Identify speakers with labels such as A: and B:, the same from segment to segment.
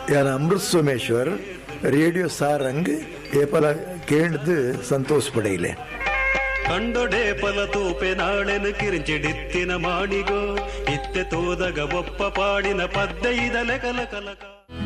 A: यार अमृत सोमेश्वर रेडियो सारंग ये पला केंद्र संतोष पडेले
B: ಕಂಡೊಡೆ ಪಲತೂಪೆ ನಾಳೆನು ಕಿರಿಂಚಿಡಿತ್ತಿನ ಮಾಡಿಗೋ ಇತ್ತೆ ತೋದಗ ಒಪ್ಪ ಪಾಡಿನ ಪದ್ಯ ಇದಲೆ ಕಲ ಕಲಕ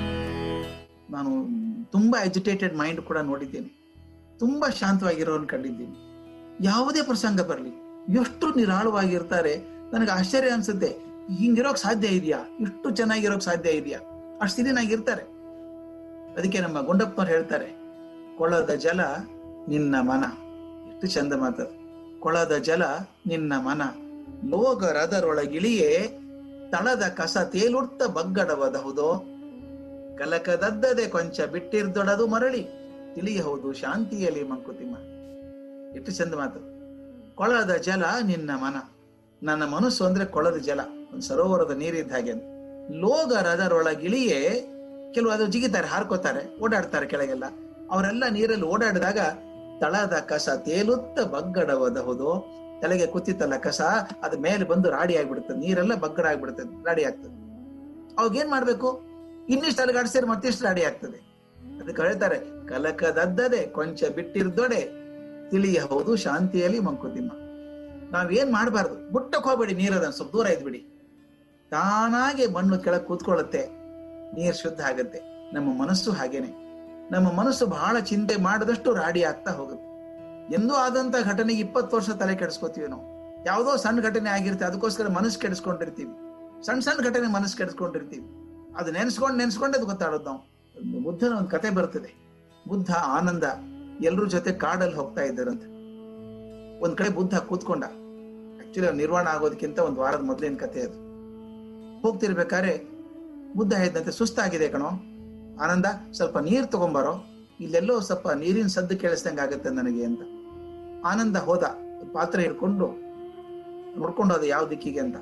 C: ನಾನು ತುಂಬಾ ಎಜುಟೇಟೆಡ್ ಮೈಂಡ್ ಕೂಡ ನೋಡಿದ್ದೇನೆ ತುಂಬಾ ಶಾಂತವಾಗಿರೋನ್ ಕಂಡಿದ್ದೀನಿ ಯಾವುದೇ ಪ್ರಸಂಗ ಬರಲಿ ಎಷ್ಟು ನಿರಾಳವಾಗಿರ್ತಾರೆ ನನಗೆ ಆಶ್ಚರ್ಯ ಅನ್ಸುತ್ತೆ ಹಿಂಗಿರೋಕ್ ಸಾಧ್ಯ ಇದೆಯಾ ಇಷ್ಟು ಚೆನ್ನಾಗಿರೋಕ್ ಸಾಧ್ಯ ಇದೆಯಾ ಅಷ್ಟು ದಿನಾಗಿರ್ತಾರೆ ಅದಕ್ಕೆ ನಮ್ಮ ಗುಂಡಪ್ಪನವ್ರು ಹೇಳ್ತಾರೆ ಕೊಳದ ಜಲ ನಿನ್ನ ಮನ ಎಷ್ಟು ಚಂದ ಮಾತದು ಕೊಳದ ಜಲ ನಿನ್ನ ಮನ ಲೋಗರದರೊಳಗಿಳಿಯೇ ತಳದ ಕಸ ತೇಲುರ್ತ ಬಗ್ಗಡವದಹುದೋ ಕಲಕದದ್ದದೆ ಕೊಂಚ ಬಿಟ್ಟಿರ್ದೊಡದು ಮರಳಿ ತಿಳಿಯಬಹುದು ಶಾಂತಿಯಲ್ಲಿ ಮಂಕುತಿಮ್ಮ ಎಷ್ಟು ಚಂದ ಮಾತು ಕೊಳದ ಜಲ ನಿನ್ನ ಮನ ನನ್ನ ಮನಸ್ಸು ಅಂದ್ರೆ ಕೊಳದ ಜಲ ಒಂದು ಸರೋವರದ ನೀರಿದ್ದ ಹಾಗೆ ಲೋಗರದರೊಳಗಿಳಿಯೇ ಕೆಲವು ಅದು ಜಿಗಿತಾರೆ ಹಾರ್ಕೋತಾರೆ ಓಡಾಡ್ತಾರೆ ಕೆಳಗೆಲ್ಲ ಅವರೆಲ್ಲ ನೀರಲ್ಲಿ ಓಡಾಡಿದಾಗ ತಳದ ಕಸ ತೇಲುತ್ತ ಬಗ್ಗಡವದಹುದು ತಲೆಗೆ ಕುತ್ತಿತ್ತಲ್ಲ ಕಸ ಅದ ಮೇಲೆ ಬಂದು ರಾಡಿ ಆಗ್ಬಿಡುತ್ತದೆ ನೀರೆಲ್ಲ ಬಗ್ಗಡ ಆಗ್ಬಿಡುತ್ತದೆ ರಾಡಿ ಆಗ್ತದೆ ಅವಾಗ ಏನ್ ಮಾಡ್ಬೇಕು ಇನ್ನಿಷ್ಟು ಅಲಗಾಡಿಸಿದ್ರೆ ಮತ್ತಿಷ್ಟು ರಾಡಿ ಆಗ್ತದೆ ಅದಕ್ಕೆ ಹೇಳ್ತಾರೆ ಕಲಕದದ್ದದೆ ಕೊಂಚ ಬಿಟ್ಟಿರ್ದೊಡೆ ತಿಳಿಯಬಹುದು ಶಾಂತಿಯಲ್ಲಿ ಮಂಕುತಿಮ್ಮ ನಾವೇನ್ ಮಾಡಬಾರ್ದು ಬುಟ್ಟಕ್ ಹೋಗ್ಬೇಡಿ ನೀರದ ಸ್ವಲ್ಪ ದೂರ ಇದ್ಬಿಡಿ ತಾನಾಗೆ ಮಣ್ಣು ಕೆಳಗೆ ಕೂತ್ಕೊಳ್ಳುತ್ತೆ ನೀರ್ ಶುದ್ಧ ಆಗುತ್ತೆ ನಮ್ಮ ಮನಸ್ಸು ಹಾಗೇನೆ ನಮ್ಮ ಮನಸ್ಸು ಬಹಳ ಚಿಂತೆ ಮಾಡಿದಷ್ಟು ರಾಡಿ ಆಗ್ತಾ ಹೋಗುತ್ತೆ ಎಂದೂ ಆದಂತ ಘಟನೆಗೆ ಇಪ್ಪತ್ತು ವರ್ಷ ತಲೆ ಕೆಡಿಸ್ಕೋತೀವಿ ನಾವು ಯಾವುದೋ ಸಣ್ಣ ಘಟನೆ ಆಗಿರುತ್ತೆ ಅದಕ್ಕೋಸ್ಕರ ಮನಸ್ಸು ಕೆಡಿಸ್ಕೊಂಡಿರ್ತೀವಿ ಸಣ್ಣ ಸಣ್ಣ ಘಟನೆ ಮನಸ್ಸು ಕೆಡಿಸ್ಕೊಂಡಿರ್ತೀವಿ ಅದು ನೆನ್ಸ್ಕೊಂಡು ನೆನ್ಸ್ಕೊಂಡೆ ಅದು ಗೊತ್ತಾಡೋದು ನಾವು ಒಂದು ಬುದ್ಧನ ಒಂದು ಕತೆ ಬರ್ತದೆ ಬುದ್ಧ ಆನಂದ ಎಲ್ರ ಜೊತೆ ಕಾಡಲ್ಲಿ ಹೋಗ್ತಾ ಇದ್ದಾರಂತೆ ಒಂದ್ ಕಡೆ ಬುದ್ಧ ಕೂತ್ಕೊಂಡ ಆಕ್ಚುಲಿ ನಿರ್ವಾಣ ಆಗೋದಕ್ಕಿಂತ ಒಂದು ವಾರದ ಮೊದಲಿನ ಕತೆ ಅದು ಹೋಗ್ತಿರ್ಬೇಕಾದ್ರೆ ಬುದ್ಧ ಹೇಳಿದಂತೆ ಸುಸ್ತಾಗಿದೆ ಕಣೋ ಆನಂದ ಸ್ವಲ್ಪ ನೀರ್ ತಗೊಂಬಾರೋ ಇಲ್ಲೆಲ್ಲೋ ಸ್ವಲ್ಪ ನೀರಿನ ಸದ್ದು ಕೇಳಿಸ್ದಂಗೆ ಆಗುತ್ತೆ ನನಗೆ ಅಂತ ಆನಂದ ಹೋದ ಪಾತ್ರೆ ಹಿಡ್ಕೊಂಡು ನೋಡ್ಕೊಂಡು ಅದು ಯಾವ ದಿಕ್ಕಿಗೆ ಅಂತ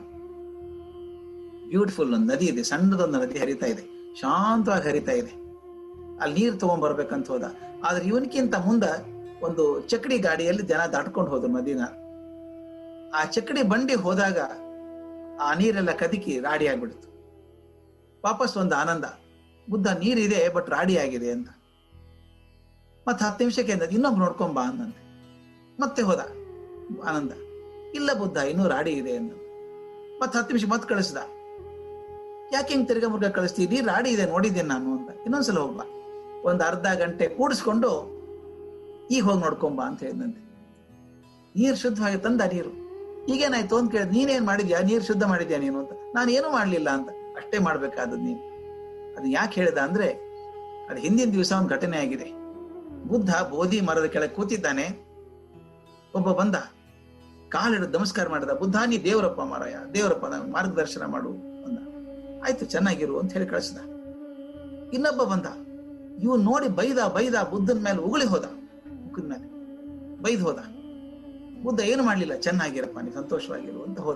C: ಬ್ಯೂಟಿಫುಲ್ ಒಂದು ನದಿ ಇದೆ ಸಣ್ಣದೊಂದು ನದಿ ಹರಿತಾ ಇದೆ ಶಾಂತವಾಗಿ ಹರಿತಾ ಇದೆ ಅಲ್ಲಿ ನೀರು ತಗೊಂಡ್ಬರ್ಬೇಕಂತ ಹೋದ ಆದ್ರೆ ಇವನ್ಕಿಂತ ಮುಂದ ಒಂದು ಚಕಡಿ ಗಾಡಿಯಲ್ಲಿ ಜನ ದಾಟ್ಕೊಂಡು ಹೋದ್ರು ನದಿನ ಆ ಚಕಡಿ ಬಂಡಿ ಹೋದಾಗ ಆ ನೀರೆಲ್ಲ ಕದಕಿ ರಾಡಿ ಆಗ್ಬಿಡ್ತು ವಾಪಸ್ ಒಂದು ಆನಂದ ಬುದ್ಧ ನೀರಿದೆ ಬಟ್ ರಾಡಿ ಆಗಿದೆ ಅಂತ ಮತ್ತೆ ಹತ್ತು ನಿಮಿಷಕ್ಕೆ ಅಂದ ಇನ್ನೊಬ್ಬ ನೋಡ್ಕೊಂಬ ಅಂದಂತೆ ಮತ್ತೆ ಹೋದ ಆನಂದ ಇಲ್ಲ ಬುದ್ಧ ಇನ್ನೂ ರಾಡಿ ಇದೆ ಅಂದ ಮತ್ತೆ ಹತ್ತು ನಿಮಿಷ ಮತ್ತೆ ಕಳಿಸ್ದ ಯಾಕೆ ಹಿಂಗ್ ತಿರ್ಗಾ ಮುರ್ಗ ಕಳಿಸ್ತೀವಿ ರಾಡಿ ಇದೆ ನೋಡಿದ್ದೇನೆ ನಾನು ಅಂತ ಇನ್ನೊಂದ್ಸಲ ಹೋಗ್ಬಾ ಒಂದ್ ಅರ್ಧ ಗಂಟೆ ಕೂಡಿಸ್ಕೊಂಡು ಈಗ ಹೋಗಿ ನೋಡ್ಕೊಂಬ ಅಂತ ಹೇಳಿದಂತೆ ನೀರು ಶುದ್ಧವಾಗಿ ತಂದ ನೀರು ಈಗೇನಾಯ್ತು ಅಂತ ಕೇಳಿದ್ ನೀನೇನ್ ಮಾಡಿದ್ಯಾ ನೀರು ಶುದ್ಧ ಮಾಡಿದ್ಯಾ ನೀನು ಅಂತ ನಾನು ಏನೂ ಮಾಡ್ಲಿಲ್ಲ ಅಂತ ಅಷ್ಟೇ ಮಾಡ್ಬೇಕಾದದ್ ನೀನು ಅದು ಯಾಕೆ ಹೇಳಿದ ಅಂದ್ರೆ ಅದು ಹಿಂದಿನ ದಿವಸ ಒಂದು ಘಟನೆ ಆಗಿದೆ ಬುದ್ಧ ಬೋಧಿ ಮರದ ಕೆಳಗೆ ಕೂತಿದ್ದಾನೆ ಒಬ್ಬ ಬಂದ ಕಾಲಿಡಿದು ನಮಸ್ಕಾರ ಮಾಡಿದ ಬುದ್ಧ ನೀ ದೇವರಪ್ಪ ಮಾರಾಯ ದೇವರಪ್ಪ ನಂಗೆ ಮಾರ್ಗದರ್ಶನ ಮಾಡು ಅಂದ ಆಯ್ತು ಚೆನ್ನಾಗಿರು ಅಂತ ಹೇಳಿ ಕಳಿಸಿದ ಇನ್ನೊಬ್ಬ ಬಂದ ಇವ್ ನೋಡಿ ಬೈದ ಬೈದ ಬುದ್ಧನ ಮೇಲೆ ಉಗುಳಿ ಹೋದ ಮುಖದ ಮೇಲೆ ಬೈದ್ ಹೋದ ಬುದ್ಧ ಏನು ಮಾಡ್ಲಿಲ್ಲ ಚೆನ್ನಾಗಿರಪ್ಪ ನೀ ಸಂತೋಷವಾಗಿರು ಅಂತ ಹೋದ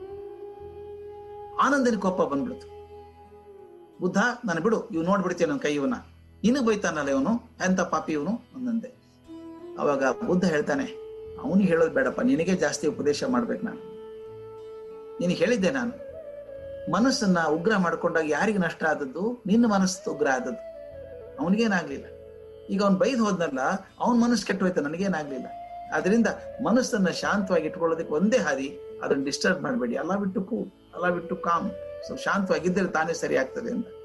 C: ಆನಂದನ ಕೋಪ ಬಂದ್ಬಿಡ್ತು ಬುದ್ಧ ನಾನು ಬಿಡು ಇವ್ ನೋಡ್ಬಿಡ್ತೇನೆ ನನ್ನ ಕೈ ಇವನ ನಿನಗ್ ಬೈತಾನಲ್ಲ ಇವನು ಎಂತ ಪಾಪಿ ಇವನು ಅಂದಂತೆ ಅವಾಗ ಬುದ್ಧ ಹೇಳ್ತಾನೆ ಅವನಿಗೆ ಹೇಳೋದು ಬೇಡಪ್ಪ ನಿನಗೆ ಜಾಸ್ತಿ ಉಪದೇಶ ಮಾಡ್ಬೇಕು ನಾನು ನಿನಗೆ ಹೇಳಿದ್ದೆ ನಾನು ಮನಸ್ಸನ್ನ ಉಗ್ರ ಮಾಡ್ಕೊಂಡಾಗ ಯಾರಿಗೆ ನಷ್ಟ ಆದದ್ದು ನಿನ್ನ ಮನಸ್ಸು ಉಗ್ರ ಆದದ್ದು ಅವನಿಗೇನಾಗ್ಲಿಲ್ಲ ಈಗ ಅವ್ನ್ ಬೈದ್ ಹೋದ್ನಲ್ಲ ಅವನ್ ಮನಸ್ಸು ಕೆಟ್ಟು ಹೋಯ್ತು ನನಗೇನಾಗ್ಲಿಲ್ಲ ಅದರಿಂದ ಮನಸ್ಸನ್ನ ಶಾಂತವಾಗಿ ಇಟ್ಕೊಳ್ಳೋದಕ್ಕೆ ಒಂದೇ ಹಾದಿ ಅದನ್ನ ಡಿಸ್ಟರ್ಬ್ ಮಾಡಬೇಡಿ ಅಲ್ಲ ಬಿಟ್ಟು ಕೂ ಅಲ್ಲ ಬಿಟ್ಟು ಕಾಮ್ ಸ್ವಲ್ಪ ಶಾಂತವಾಗಿದ್ದರೆ ತಾನೇ ಸರಿ ಆಗ್ತದೆ ಅಂತ